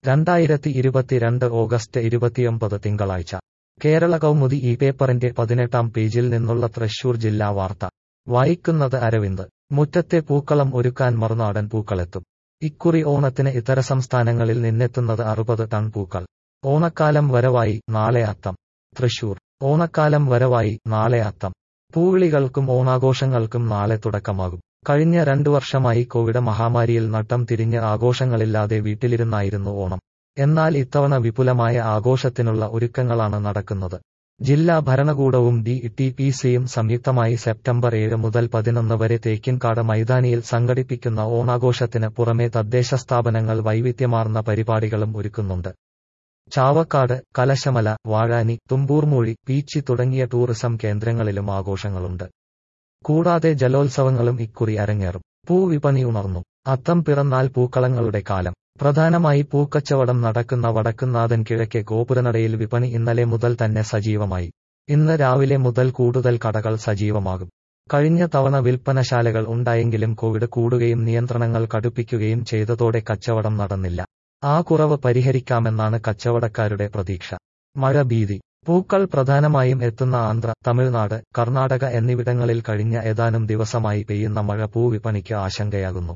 രണ്ടായിരത്തി ഇരുപത്തിരണ്ട് ഓഗസ്റ്റ് ഇരുപത്തിയൊമ്പത് തിങ്കളാഴ്ച കേരള കൗമുദി ഈ പേപ്പറിന്റെ പതിനെട്ടാം പേജിൽ നിന്നുള്ള തൃശൂർ ജില്ലാ വാർത്ത വായിക്കുന്നത് അരവിന്ദ് മുറ്റത്തെ പൂക്കളം ഒരുക്കാൻ മറുനാടൻ പൂക്കളെത്തും ഇക്കുറി ഓണത്തിന് ഇതര സംസ്ഥാനങ്ങളിൽ നിന്നെത്തുന്നത് അറുപത് ടൺ പൂക്കൾ ഓണക്കാലം വരവായി നാളെ അത്തം തൃശൂർ ഓണക്കാലം വരവായി നാളെ അത്തം പൂവിളികൾക്കും ഓണാഘോഷങ്ങൾക്കും നാളെ തുടക്കമാകും കഴിഞ്ഞ രണ്ടു വർഷമായി കോവിഡ് മഹാമാരിയിൽ നട്ടം തിരിഞ്ഞ് ആഘോഷങ്ങളില്ലാതെ വീട്ടിലിരുന്നായിരുന്നു ഓണം എന്നാൽ ഇത്തവണ വിപുലമായ ആഘോഷത്തിനുള്ള ഒരുക്കങ്ങളാണ് നടക്കുന്നത് ജില്ലാ ഭരണകൂടവും ഡി ടി പി സിയും സംയുക്തമായി സെപ്റ്റംബർ ഏഴ് മുതൽ പതിനൊന്ന് വരെ തേക്കിൻകാട് മൈതാനിയിൽ സംഘടിപ്പിക്കുന്ന ഓണാഘോഷത്തിന് പുറമെ തദ്ദേശ സ്ഥാപനങ്ങൾ വൈവിധ്യമാർന്ന പരിപാടികളും ഒരുക്കുന്നുണ്ട് ചാവക്കാട് കലശമല വാഴാനി തുമ്പൂർമൂഴി പീച്ചി തുടങ്ങിയ ടൂറിസം കേന്ദ്രങ്ങളിലും ആഘോഷങ്ങളുണ്ട് കൂടാതെ ജലോത്സവങ്ങളും ഇക്കുറി അരങ്ങേറും പൂവിപണി ഉണർന്നു അത്തം പിറന്നാൽ പൂക്കളങ്ങളുടെ കാലം പ്രധാനമായി പൂക്കച്ചവടം നടക്കുന്ന വടക്കുന്നാഥൻ കിഴക്കെ ഗോപുരനടയിൽ വിപണി ഇന്നലെ മുതൽ തന്നെ സജീവമായി ഇന്ന് രാവിലെ മുതൽ കൂടുതൽ കടകൾ സജീവമാകും കഴിഞ്ഞ തവണ വിൽപ്പനശാലകൾ ഉണ്ടായെങ്കിലും കോവിഡ് കൂടുകയും നിയന്ത്രണങ്ങൾ കടുപ്പിക്കുകയും ചെയ്തതോടെ കച്ചവടം നടന്നില്ല ആ കുറവ് പരിഹരിക്കാമെന്നാണ് കച്ചവടക്കാരുടെ പ്രതീക്ഷ മഴ ഭീതി പൂക്കൾ പ്രധാനമായും എത്തുന്ന ആന്ധ്ര തമിഴ്നാട് കർണാടക എന്നിവിടങ്ങളിൽ കഴിഞ്ഞ ഏതാനും ദിവസമായി പെയ്യുന്ന മഴ പൂവിപണിക്ക് ആശങ്കയാകുന്നു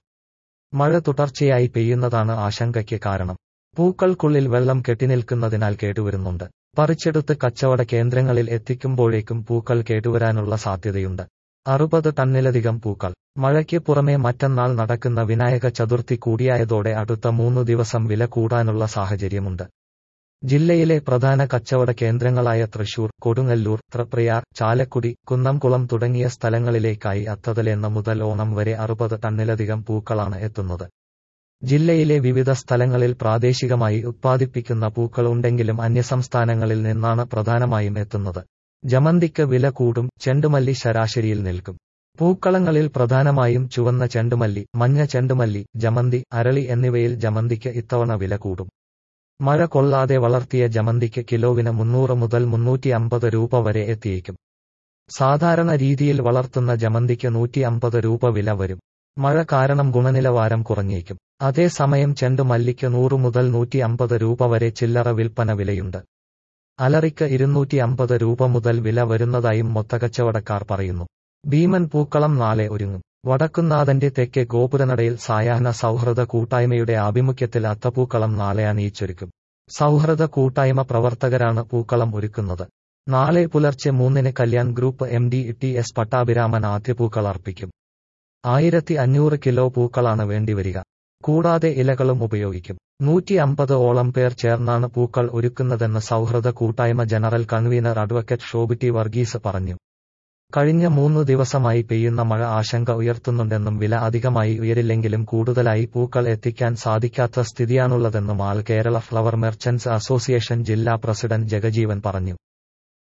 മഴ തുടർച്ചയായി പെയ്യുന്നതാണ് ആശങ്കയ്ക്ക് കാരണം പൂക്കൾക്കുള്ളിൽ വെള്ളം കെട്ടിനിൽക്കുന്നതിനാൽ കേട്ടുവരുന്നുണ്ട് പറിച്ചെടുത്ത് കച്ചവട കേന്ദ്രങ്ങളിൽ എത്തിക്കുമ്പോഴേക്കും പൂക്കൾ കേട്ടുവരാനുള്ള സാധ്യതയുണ്ട് അറുപത് ടണ്ണിലധികം പൂക്കൾ മഴയ്ക്ക് പുറമെ മറ്റന്നാൾ നടക്കുന്ന വിനായക ചതുർത്ഥി കൂടിയായതോടെ അടുത്ത മൂന്നു ദിവസം വില കൂടാനുള്ള സാഹചര്യമുണ്ട് ജില്ലയിലെ പ്രധാന കച്ചവട കേന്ദ്രങ്ങളായ തൃശൂർ കൊടുങ്ങല്ലൂർ തൃപ്രയാർ ചാലക്കുടി കുന്നംകുളം തുടങ്ങിയ സ്ഥലങ്ങളിലേക്കായി അത്തതലേന്ന് മുതൽ ഓണം വരെ അറുപത് ടണ്ണിലധികം പൂക്കളാണ് എത്തുന്നത് ജില്ലയിലെ വിവിധ സ്ഥലങ്ങളിൽ പ്രാദേശികമായി ഉത്പാദിപ്പിക്കുന്ന പൂക്കൾ ഉണ്ടെങ്കിലും അന്യസംസ്ഥാനങ്ങളിൽ നിന്നാണ് പ്രധാനമായും എത്തുന്നത് ജമന്തിക്ക് വില കൂടും ചെണ്ടുമല്ലി ശരാശരിയിൽ നിൽക്കും പൂക്കളങ്ങളിൽ പ്രധാനമായും ചുവന്ന ചെണ്ടുമല്ലി മഞ്ഞ ചെണ്ടുമല്ലി ജമന്തി അരളി എന്നിവയിൽ ജമന്തിക്ക് ഇത്തവണ വില കൂടും മഴ കൊള്ളാതെ വളർത്തിയ ജമന്തിക്ക് കിലോവിന് മുന്നൂറ് മുതൽ മുന്നൂറ്റി അമ്പത് രൂപ വരെ എത്തിയേക്കും സാധാരണ രീതിയിൽ വളർത്തുന്ന ജമന്തിക്ക് നൂറ്റി അമ്പത് രൂപ വില വരും മഴ കാരണം ഗുണനിലവാരം കുറഞ്ഞേക്കും അതേസമയം ചെണ്ടുമല്ലിക്ക് നൂറ് മുതൽ നൂറ്റി അമ്പത് രൂപ വരെ ചില്ലറ വിൽപ്പന വിലയുണ്ട് അലറിക്ക് ഇരുന്നൂറ്റി അമ്പത് രൂപ മുതൽ വില വരുന്നതായും മൊത്തക്കച്ചവടക്കാർ പറയുന്നു ഭീമൻ പൂക്കളം നാളെ ഒരുങ്ങും വടക്കുന്നാഥന്റെ തെക്കേ ഗോപുരനടയിൽ സായാഹ്ന സൗഹൃദ കൂട്ടായ്മയുടെ ആഭിമുഖ്യത്തിൽ അത്തപ്പൂക്കളം നാളെ അണിയിച്ചൊരുക്കും സൗഹൃദ കൂട്ടായ്മ പ്രവർത്തകരാണ് പൂക്കളം ഒരുക്കുന്നത് നാളെ പുലർച്ചെ മൂന്നിന് Kalyan group M D T S Pattabhiraman ആദ്യ പൂക്കൾ അർപ്പിക്കും ആയിരത്തി അഞ്ഞൂറ് കിലോ പൂക്കളാണ് വേണ്ടിവരിക കൂടാതെ ഇലകളും ഉപയോഗിക്കും നൂറ്റി അമ്പത് ഓളം പേർ ചേർന്നാണ് പൂക്കൾ ഒരുക്കുന്നതെന്ന് സൗഹൃദ കൂട്ടായ്മ general convener advocate Shobitty Varghese പറഞ്ഞു കഴിഞ്ഞ മൂന്നു ദിവസമായി പെയ്യുന്ന മഴ ആശങ്ക ഉയർത്തുന്നുണ്ടെന്നും വില അധികമായി ഉയരില്ലെങ്കിലും കൂടുതലായി പൂക്കൾ എത്തിക്കാൻ സാധിക്കാത്ത സ്ഥിതിയാണുള്ളതെന്നും all Kerala flower merchants association ജില്ലാ പ്രസിഡന്റ് ജഗജീവൻ പറഞ്ഞു